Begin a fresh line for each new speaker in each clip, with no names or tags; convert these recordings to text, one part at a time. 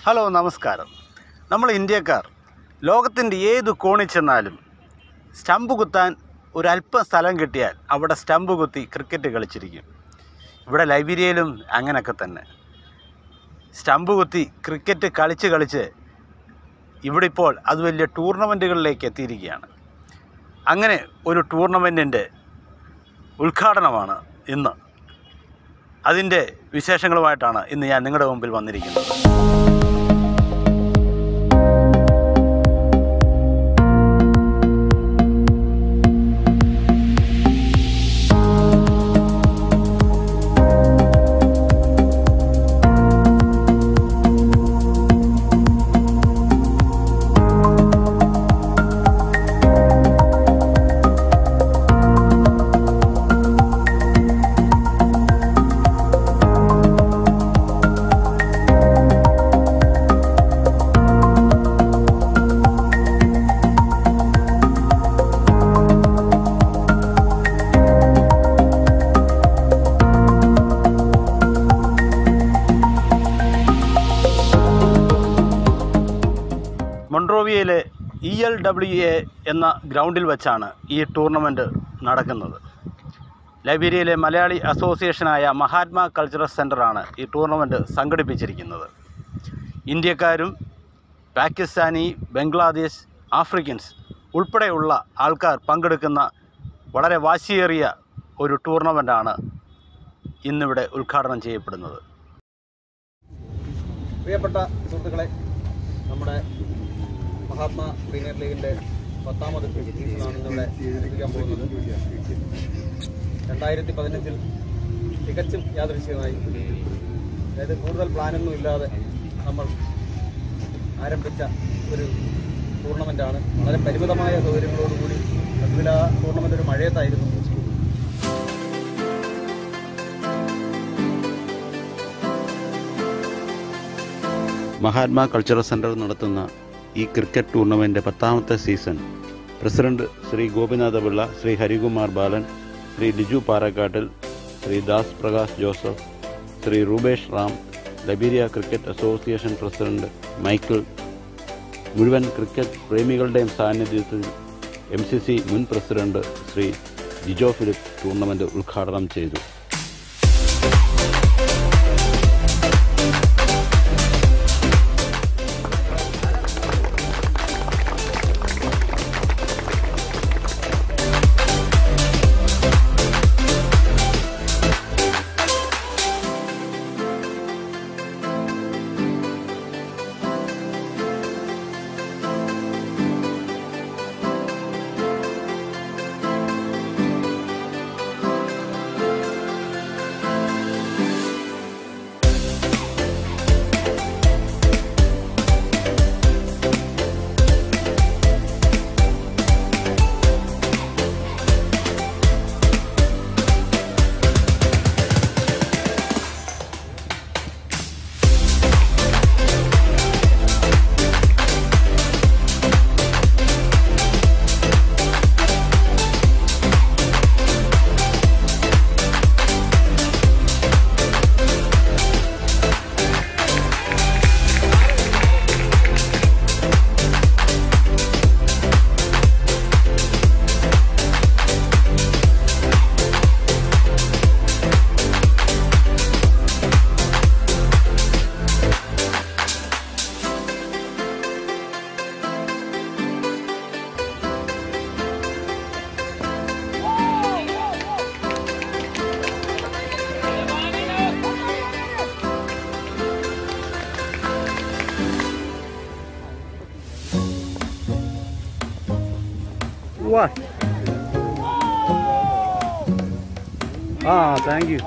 Hello നമസ്കാരം നമ്മൾ ഇന്ത്യക്കാർ ലോകത്തിൻ്റെ ഏത് കോണിൽ ചെന്നാലും സ്റ്റമ്പ് കുത്താൻ ഒരല്പം സ്ഥലം കിട്ടിയാൽ അവിടെ സ്റ്റമ്പ് കുത്തി ക്രിക്കറ്റ് കളിച്ചിരിക്കും ഇവിടെ ലൈബീരിയയിലും അങ്ങനെയൊക്കെ തന്നെ സ്റ്റമ്പ് കുത്തി ക്രിക്കറ്റ് കളിച്ച് കളിച്ച് ഇവിടെ ഇപ്പോൾ അത് വലിയ ടൂർണമെൻറ്റുകളിലേക്ക് എത്തിയിരിക്കുകയാണ് അങ്ങനെ ഒരു ടൂർണമെൻറ്റിൻ്റെ ഉദ്ഘാടനമാണ് ഇന്ന് അതിൻ്റെ വിശേഷങ്ങളുമായിട്ടാണ് ഇന്ന് ഞാൻ നിങ്ങളുടെ മുമ്പിൽ വന്നിരിക്കുന്നത് മൊൺട്രോവിയയിലെ ഇ എൽ ഡബ്ല്യു എ എന്ന ഗ്രൗണ്ടിൽ വെച്ചാണ് ഈ ടൂർണമെൻറ്റ് നടക്കുന്നത് ലൈബീരിയയിലെ മലയാളി അസോസിയേഷനായ മഹാത്മാ കൾച്ചറൽ സെൻ്ററാണ് ഈ ടൂർണമെൻറ്റ് സംഘടിപ്പിച്ചിരിക്കുന്നത് ഇന്ത്യക്കാരും പാകിസ്ഥാനി ബംഗ്ലാദേശ് ആഫ്രിക്കൻസ് ഉൾപ്പെടെയുള്ള ആൾക്കാർ പങ്കെടുക്കുന്ന വളരെ വാശിയേറിയ ഒരു ടൂർണമെൻറ്റാണ് ഇന്നിവിടെ ഉദ്ഘാടനം ചെയ്യപ്പെടുന്നത്
പ്രിയപ്പെട്ട സുഹൃത്തുക്കളെ നമ്മുടെ മഹാത്മാ പ്രീമിയർ ലീഗിൻ്റെ പത്താമത് സീസണാണ് ഇന്നിവിടെ ആരംഭിക്കാൻ പോകുന്നത് രണ്ടായിരത്തി പതിനഞ്ചിൽ തികച്ചും യാദൃശ്യമായി അതായത് കൂടുതൽ പ്ലാനൊന്നും ഇല്ലാതെ നമ്മൾ ആരംഭിച്ച ഒരു ടൂർണമെൻ്റാണ് വളരെ പരിമിതമായ സൗകര്യങ്ങളോടുകൂടി സത്യത്തിൽ ആ ടൂർണമെൻ്റ് ഒരു മഴയത്തായിരുന്നു
മഹാത്മാ കൾച്ചറൽ സെൻറ്റർ നടത്തുന്ന ഈ ക്രിക്കറ്റ് ടൂർണമെൻ്റ് പത്താമത്തെ season president Shri Gopinatha Pillai Shri Harikumar Balan Shri Liju Parakkattil Shri Das Prakash Joseph Shri Rubesh Ram Liberia cricket association president Michael മുഴുവൻ ക്രിക്കറ്റ് പ്രേമികളുടെയും സാന്നിധ്യത്തിൽ എം സി സി മുൻ പ്രസിഡന്റ് ശ്രീ ജിജോ ഫിലിപ്പ് ടൂർണമെൻറ്റ് ഉദ്ഘാടനം ചെയ്തു What? Ah, thank you.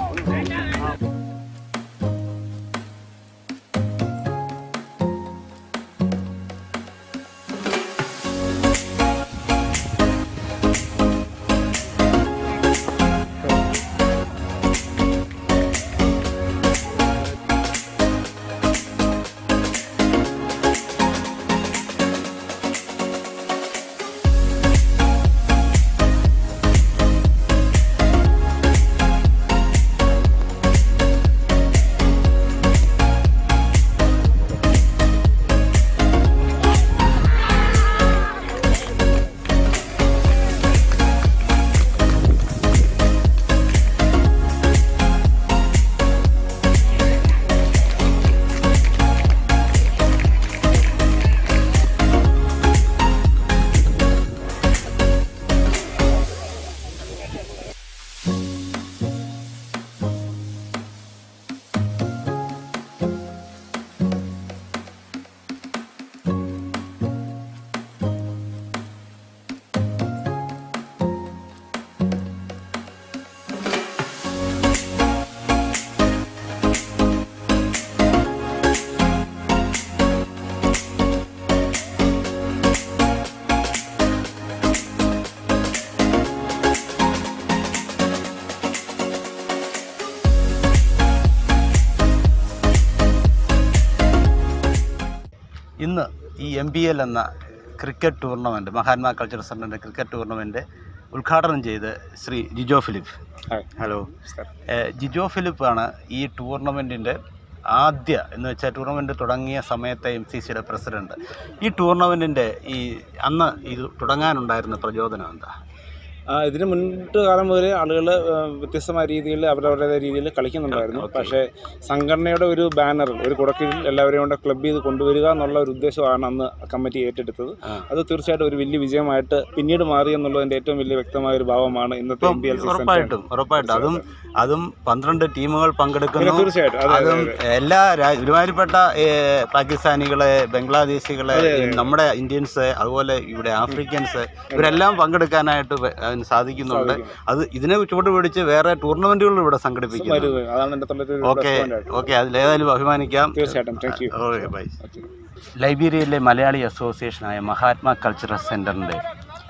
ഈ എം ബി എൽ എന്ന ക്രിക്കറ്റ് ടൂർണമെൻറ്റ് മഹാത്മാ കൾച്ചറൽ സെൻ്ററിൻ്റെ ക്രിക്കറ്റ് ടൂർണമെൻറ്റ് ഉദ്ഘാടനം ചെയ്ത് ശ്രീ ജിജോ ഫിലിപ്പ്
ഹായ്.
ഹലോ
നമസ്കാരം.
ഏഹ് ജിജോ ഫിലിപ്പാണ് ഈ ടൂർണമെൻറ്റിൻ്റെ ആദ്യ എന്ന് വെച്ചാൽ ടൂർണമെൻറ്റ് തുടങ്ങിയ സമയത്തെ എം സി സിയുടെ പ്രസിഡൻറ്റ് ഈ ടൂർണമെൻറ്റിൻ്റെ ഈ അന്ന് ഇത് തുടങ്ങാനുണ്ടായിരുന്ന പ്രചോദനം എന്താ
ആ, ഇതിന് മുൻപ് കാലം മുതൽ ആളുകൾ വ്യത്യസ്തമായ രീതിയിൽ അവരവരുടെ രീതിയിൽ കളിക്കുന്നുണ്ടായിരുന്നു
ഓക്കേ.
പക്ഷേ സംഘടനയുടെ ഒരു ബാനർ ഒരു കുടക്കീഴിൽ എല്ലാവരെയും കൊണ്ട് ക്ലബ് ചെയ്ത് കൊണ്ടുവരിക എന്നുള്ള ഒരു ഉദ്ദേശമാണ് അന്ന് കമ്മിറ്റി ഏറ്റെടുത്തത്
ആ.
അത് തീർച്ചയായിട്ടും ഒരു വലിയ വിജയമായിട്ട് പിന്നീട് മാറി എന്നുള്ളതിൻ്റെ ഏറ്റവും വലിയ വ്യക്തമായ ഒരു ഭാവമാണ് ഇന്നത്തെ
ഇപ്പം
എം ബി എൽ
ഉറപ്പായിട്ടും ഉറപ്പായിട്ടും അതും അതും പന്ത്രണ്ട് ടീമുകൾ പങ്കെടുക്കുന്നു
തീർച്ചയായിട്ടും അതെ, അതെ,
അതും എല്ലാ രാ- ഒരുമാതിരിപ്പെട്ട ഏഹ്, പാകിസ്ഥാനികളെ ബംഗ്ലാദേശികളെ
അതെ, അതെ.
നമ്മുടെ ഇന്ത്യൻസ് അതുപോലെ ഇവിടെ ആഫ്രിക്കൻസ് ഇവരെല്ലാം പങ്കെടുക്കാനായിട്ട് വ- അതിന് സാധിക്കുന്നുണ്ട് അത് ഇതിനെ ചുവട് പിടിച്ച് വേറെ ടൂർണമെന്റുകൾ ഇവിടെ സംഘടിപ്പിക്കുന്നു
വരുന്നത് അതാണ് എൻ്റെ തൊള്ളൊരു
ഓക്കെ ഓക്കെ അതിലേതായാലും അഭിമാനിക്കാം
തീർച്ചയായിട്ടും താങ്ക് യു
ഓക്കെ ബൈ ലൈബീരിയയിലെ മലയാളി അസോസിയേഷനായ മഹാത്മാ കൾച്ചറൽ സെൻറ്ററിൻ്റെ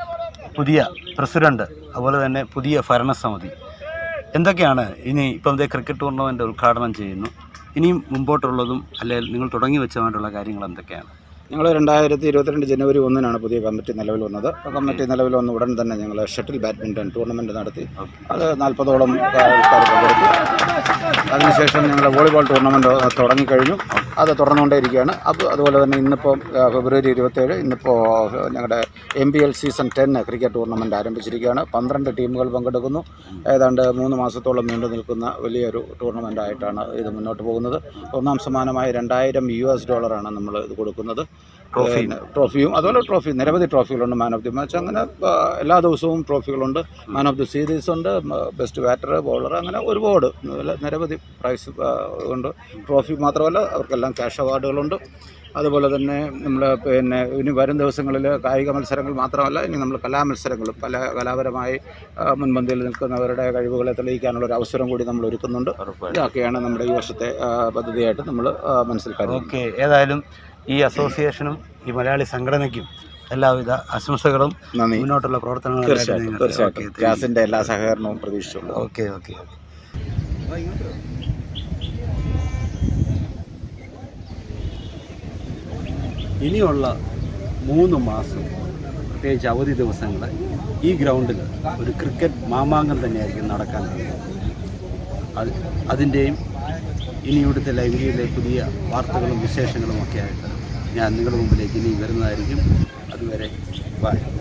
പുതിയ പ്രസിഡന്റ് അതുപോലെ തന്നെ പുതിയ ഭരണസമിതി എന്തൊക്കെയാണ് ഇനി ഇപ്പം ഇതേ ക്രിക്കറ്റ് ടൂർണമെൻ്റ് ഉദ്ഘാടനം ചെയ്യുന്നു ഇനിയും മുമ്പോട്ടുള്ളതും അല്ലെങ്കിൽ നിങ്ങൾ തുടങ്ങി വെച്ചതുമായിട്ടുള്ള കാര്യങ്ങൾ എന്തൊക്കെയാണ്
ഞങ്ങൾ രണ്ടായിരത്തി ഇരുപത്തിരണ്ട് ജനുവരി ഒന്നിനാണ് പുതിയ കമ്മിറ്റി നിലവിൽ വന്നത് ആ കമ്മിറ്റി നിലവിൽ വന്ന ഉടൻ തന്നെ ഞങ്ങൾ ഷട്ടിൽ ബാഡ്മിൻ്റൺ ടൂർണമെൻറ്റ് നടത്തി അത് നാൽപ്പതോളം ആൾക്കാർ പങ്കെടുത്തു അതിനുശേഷം ഞങ്ങൾ വോളിബോൾ ടൂർണമെൻറ്റ് തുടങ്ങിക്കഴിഞ്ഞു അത് തുടർന്നുകൊണ്ടേയിരിക്കുകയാണ് അപ്പോൾ അതുപോലെ തന്നെ ഇന്നിപ്പോൾ ആ, ഫെബ്രുവരി ഇരുപത്തേഴ് ഇന്നിപ്പോൾ ഞങ്ങളുടെ M B L season ten cricket tournament ആരംഭിച്ചിരിക്കുകയാണ് പന്ത്രണ്ട് ടീമുകൾ പങ്കെടുക്കുന്നു ഏതാണ്ട് മൂന്ന് മാസത്തോളം നീണ്ടു നിൽക്കുന്ന വലിയൊരു ടൂർണമെൻ്റ് ആയിട്ടാണ് ഇത് മുന്നോട്ട് പോകുന്നത് ഒന്നാം സമ്മാനമായി രണ്ടായിരം യു എസ് ഡോളറാണ് നമ്മൾ ഇത് കൊടുക്കുന്നത്
ട്രോഫി
പിന്നെ ട്രോഫിയും അതുപോലെ ട്രോഫി നിരവധി ട്രോഫികളുണ്ട് മാൻ ഓഫ് ദി മാച്ച് അങ്ങനെ ആ, എല്ലാ ദിവസവും ട്രോഫികളുണ്ട് മാൻ ഓഫ് ദി സീരീസ് ഉണ്ട് ബെസ്റ്റ് ബാറ്റർ ബൗളർ അങ്ങനെ ഒരുപാട് നില- നിരവധി പ്രൈസ് ആ, ഉണ്ട് ട്രോഫി മാത്രമല്ല അവർക്കെല്ലാം ക്യാഷ് അവാർഡുകളുണ്ട് അതുപോലെ തന്നെ നമ്മൾ പിന്നെ ഇനി വരും ദിവസങ്ങളിൽ കായിക മത്സരങ്ങൾ മാത്രമല്ല ഇനി നമ്മൾ കലാമത്സരങ്ങളും പല കലാപരമായി ആ, മുൻപന്തിയിൽ നിൽക്കുന്നവരുടെ കഴിവുകളെ തെളിയിക്കാനുള്ള ഒരു അവസരം കൂടി നമ്മൾ ഒരുക്കുന്നുണ്ട്
ഉറപ്പായിട്ടും
ഇതൊക്കെയാണ് നമ്മുടെ ഈ വർഷത്തെ ആ, പദ്ധതിയായിട്ട് നമ്മൾ മനസ്സിൽ കരുതുന്നത്
ഓക്കെ ഏതായാലും ഈ അസോസിയേഷനും ഈ മലയാളി സംഘടനയ്ക്കും എല്ലാവിധ ആശംസകളും
നന്ദി
മുന്നോട്ടുള്ള പ്രവർത്തനങ്ങളും
തീർച്ചയായിട്ടും തീർച്ചയായിട്ടും ഗ്യാസിൻ്റെ എല്ലാ സഹകരണവും പ്രതീക്ഷിച്ചുള്ളൂ
ഓക്കെ ഓക്കെ ഇനിയുള്ള മൂന്ന് മാസം പ്രത്യേകിച്ച് അവധി ദിവസങ്ങൾ ഈ ഗ്രൗണ്ടിൽ ഒരു ക്രിക്കറ്റ് മാമാങ്കം തന്നെയായിരിക്കും നടക്കാൻ പോകുന്നത് അത് അതിൻ്റെയും ഇനി ഇവിടുത്തെ ലൈബ്രറിയിലെ പുതിയ വാർത്തകളും വിശേഷങ്ങളും ഒക്കെ ആയിട്ട് ഞാൻ നിങ്ങളുടെ മുമ്പിലേക്ക് ഇനി വരുന്നതായിരിക്കും അതുവരെ ബൈ